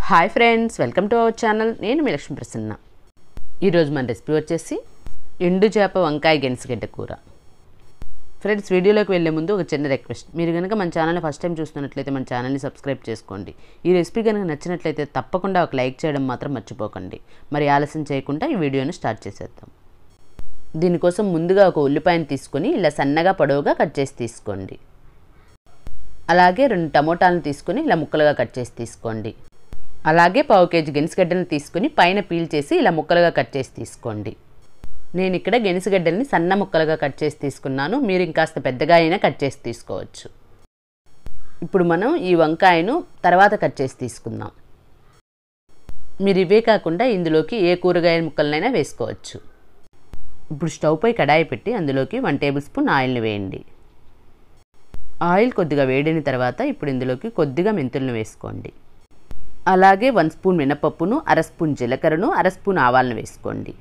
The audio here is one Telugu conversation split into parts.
hi friends welcome to our channel నేను మీ లక్ష్మీ ప్రసన్న ఈరోజు మన రెసిపీ వచ్చేసి ఎండు చేప వంకాయ గెనసగడ్డ కూర ఫ్రెండ్స్ వీడియోలోకి వెళ్ళే ముందు ఒక చిన్న రిక్వెస్ట్ మీరు కనుక మన ఛానల్ని ఫస్ట్ టైం చూస్తున్నట్లయితే మన ఛానల్ని సబ్స్క్రైబ్ చేసుకోండి ఈ రెసిపీ కనుక నచ్చినట్లయితే తప్పకుండా ఒక లైక్ చేయడం మాత్రం మర్చిపోకండి మరి ఆలస్యం చేయకుండా ఈ వీడియోని స్టార్ట్ చేసేద్దాం దీనికోసం ముందుగా ఒక ఉల్లిపాయను తీసుకొని ఇలా సన్నగా పొడవుగా కట్ చేసి తీసుకోండి అలాగే రెండు టమోటాలను తీసుకొని ఇలా ముక్కలుగా కట్ చేసి తీసుకోండి అలాగే పావు కేజీ గెనిసిగడ్డలను తీసుకొని పైన పీల్ చేసి ఇలా ముక్కలుగా కట్ చేసి తీసుకోండి నేను ఇక్కడ గెనిసిగడ్డల్ని సన్న ముక్కలుగా కట్ చేసి తీసుకున్నాను మీరు ఇంకాస్త పెద్దగా అయినా కట్ చేసి తీసుకోవచ్చు ఇప్పుడు మనం ఈ వంకాయను తర్వాత కట్ చేసి తీసుకుందాం మీరు ఇవే కాకుండా ఇందులోకి ఏ కూరగాయల ముక్కలనైనా వేసుకోవచ్చు ఇప్పుడు స్టవ్ పై కడాయి పెట్టి అందులోకి వన్ టేబుల్ స్పూన్ ఆయిల్ని వేయండి ఆయిల్ కొద్దిగా వేడిన తర్వాత ఇప్పుడు ఇందులోకి కొద్దిగా మెంతులను వేసుకోండి అలాగే వన్ స్పూన్ మినపప్పును అర స్పూన్ జీలకర్రను అర స్పూన్ ఆవాలను వేసుకోండి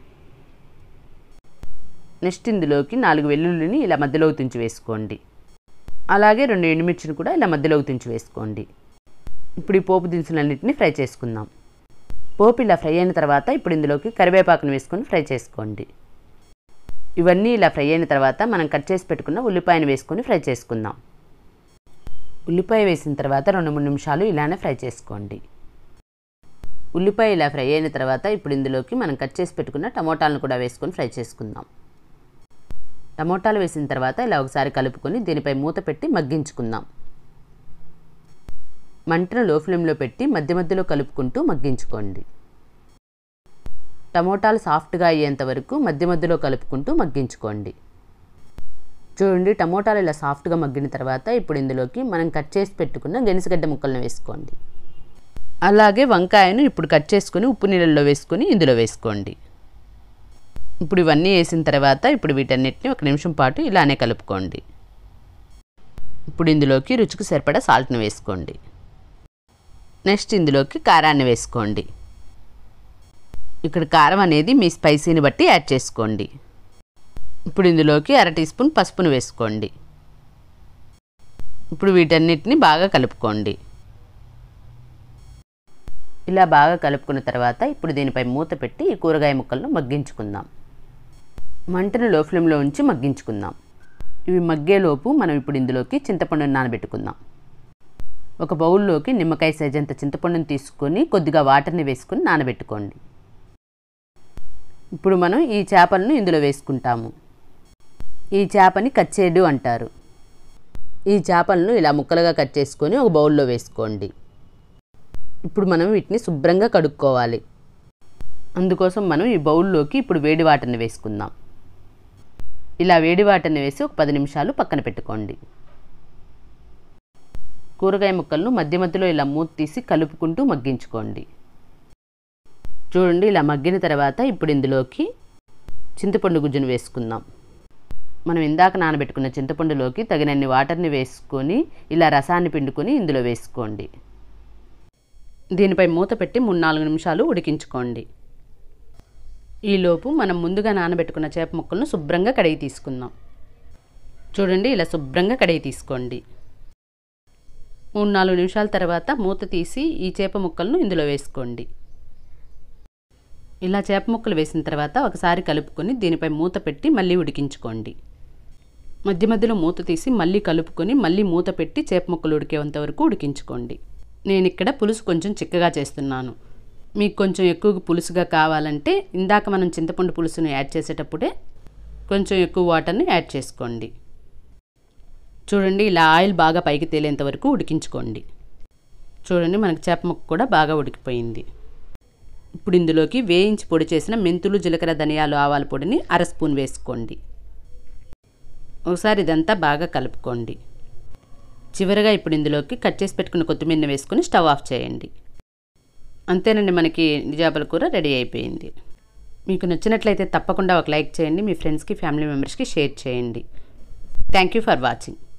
నెక్స్ట్ ఇందులోకి నాలుగు వెల్లుల్లిని ఇలా మధ్యలోకి తుంచి వేసుకోండి అలాగే రెండు ఎండుమిర్చిని కూడా ఇలా మధ్యలోకి తుంచి వేసుకోండి ఇప్పుడు ఈ పోపు దినుసులన్నింటినీ ఫ్రై చేసుకుందాం పోపు ఇలా ఫ్రై అయిన తర్వాత ఇప్పుడు ఇందులోకి కరివేపాకును వేసుకొని ఫ్రై చేసుకోండి ఇవన్నీ ఇలా ఫ్రై అయిన తర్వాత మనం కట్ చేసి పెట్టుకున్న ఉల్లిపాయను వేసుకొని ఫ్రై చేసుకుందాం ఉల్లిపాయ వేసిన తర్వాత రెండు మూడు నిమిషాలు ఇలానే ఫ్రై చేసుకోండి ఉల్లిపాయ ఇలా ఫ్రై అయిన తర్వాత ఇప్పుడు ఇందులోకి మనం కట్ చేసి పెట్టుకున్న టమోటాలను కూడా వేసుకొని ఫ్రై చేసుకుందాం టమోటాలు వేసిన తర్వాత ఇలా ఒకసారి కలుపుకొని దీనిపై మూత పెట్టి మగ్గించుకుందాం మంటను లో ఫ్లేమ్లో పెట్టి మధ్య మధ్యలో కలుపుకుంటూ మగ్గించుకోండి టమోటాలు సాఫ్ట్గా అయ్యేంత వరకు మధ్య మధ్యలో కలుపుకుంటూ మగ్గించుకోండి చూడండి టమోటాలు ఇలా సాఫ్ట్గా మగ్గిన తర్వాత ఇప్పుడు ఇందులోకి మనం కట్ చేసి పెట్టుకున్న గెనిసగడ్డ ముక్కలను వేసుకోండి అలాగే వంకాయను ఇప్పుడు కట్ చేసుకొని ఉప్పు నీళ్ళల్లో వేసుకొని ఇందులో వేసుకోండి ఇప్పుడు ఇవన్నీ వేసిన తర్వాత ఇప్పుడు వీటన్నిటిని ఒక నిమిషం పాటు ఇలానే కలుపుకోండి ఇప్పుడు ఇందులోకి రుచికి సరిపడా సాల్ట్ని వేసుకోండి నెక్స్ట్ ఇందులోకి కారాన్ని వేసుకోండి ఇక్కడ కారం అనేది మీ స్పైసీని బట్టి యాడ్ చేసుకోండి ఇప్పుడు ఇందులోకి అర టీ స్పూన్ పసుపును వేసుకోండి ఇప్పుడు వీటన్నిటిని బాగా కలుపుకోండి ఇలా బాగా కలుపుకున్న తర్వాత ఇప్పుడు దీనిపై మూత పెట్టి ఈ కూరగాయ ముక్కలను మగ్గించుకుందాం మంటను లో ఫ్లేమ్లో ఉంచి మగ్గించుకుందాం ఇవి మగ్గేలోపు మనం ఇప్పుడు ఇందులోకి చింతపండును నానబెట్టుకుందాం ఒక బౌల్లోకి నిమ్మకాయ సైజంత చింతపండును తీసుకొని కొద్దిగా వాటర్ని వేసుకొని నానబెట్టుకోండి ఇప్పుడు మనం ఈ చేపలను ఇందులో వేసుకుంటాము ఈ చేపని కచ్చేడు అంటారు ఈ చేపలను ఇలా ముక్కలుగా కట్ చేసుకొని ఒక బౌల్లో వేసుకోండి ఇప్పుడు మనం వీటిని శుభ్రంగా కడుక్కోవాలి అందుకోసం మనం ఈ బౌల్లోకి ఇప్పుడు వేడి వాటర్ని వేసుకుందాం ఇలా వేడి వాటర్ని వేసి ఒక పది నిమిషాలు పక్కన పెట్టుకోండి కూరగాయ ముక్కలను మధ్య మధ్యలో ఇలా మూత తీసి కలుపుకుంటూ మగ్గించుకోండి చూడండి ఇలా మగ్గిన తర్వాత ఇప్పుడు ఇందులోకి చింతపండు గుజ్జును వేసుకుందాం మనం ఇందాక నానబెట్టుకున్న చింతపండులోకి తగినన్ని వాటర్ని వేసుకొని ఇలా రసాన్ని పిండుకొని ఇందులో వేసుకోండి దీనిపై మూత పెట్టి మూడు నాలుగు నిమిషాలు ఉడికించుకోండి ఈలోపు మనం ముందుగా నానబెట్టుకున్న చేప ముక్కలను శుభ్రంగా కడిగి తీసుకుందాం చూడండి ఇలా శుభ్రంగా కడిగి తీసుకోండి మూడు నాలుగు నిమిషాల తర్వాత మూత తీసి ఈ చేప ముక్కలను ఇందులో వేసుకోండి ఇలా చేప ముక్కలు వేసిన తర్వాత ఒకసారి కలుపుకొని దీనిపై మూత పెట్టి మళ్ళీ ఉడికించుకోండి మధ్య మధ్యలో మూత తీసి మళ్ళీ కలుపుకొని మళ్ళీ మూత పెట్టి చేప ముక్కలు ఉడికేంత వరకు ఉడికించుకోండి నేను ఇక్కడ పులుసు కొంచెం చిక్కగా చేస్తున్నాను మీకు కొంచెం ఎక్కువ పులుసుగా కావాలంటే ఇందాక మనం చింతపండు పులుసును యాడ్ చేసేటప్పుడే కొంచెం ఎక్కువ వాటర్ని యాడ్ చేసుకోండి చూడండి ఇలా ఆయిల్ బాగా పైకి తేలేంత వరకు ఉడికించుకోండి చూడండి మనకి చేప ముక్క కూడా బాగా ఉడికిపోయింది ఇప్పుడు ఇందులోకి వేయించి పొడి చేసిన మెంతులు జీలకర్ర ధనియాలు ఆవాల పొడిని అర స్పూన్ వేసుకోండి ఒకసారి ఇదంతా బాగా కలుపుకోండి చివరగా ఇప్పుడు ఇందులోకి కట్ చేసి పెట్టుకున్న కొత్తిమీరని వేసుకొని స్టవ్ ఆఫ్ చేయండి అంతేనండి మనకి నిజాపల కూర రెడీ అయిపోయింది మీకు నచ్చినట్లయితే తప్పకుండా ఒక లైక్ చేయండి మీ ఫ్రెండ్స్కి ఫ్యామిలీ మెంబర్స్కి షేర్ చేయండి థ్యాంక్ యూ ఫర్ వాచింగ్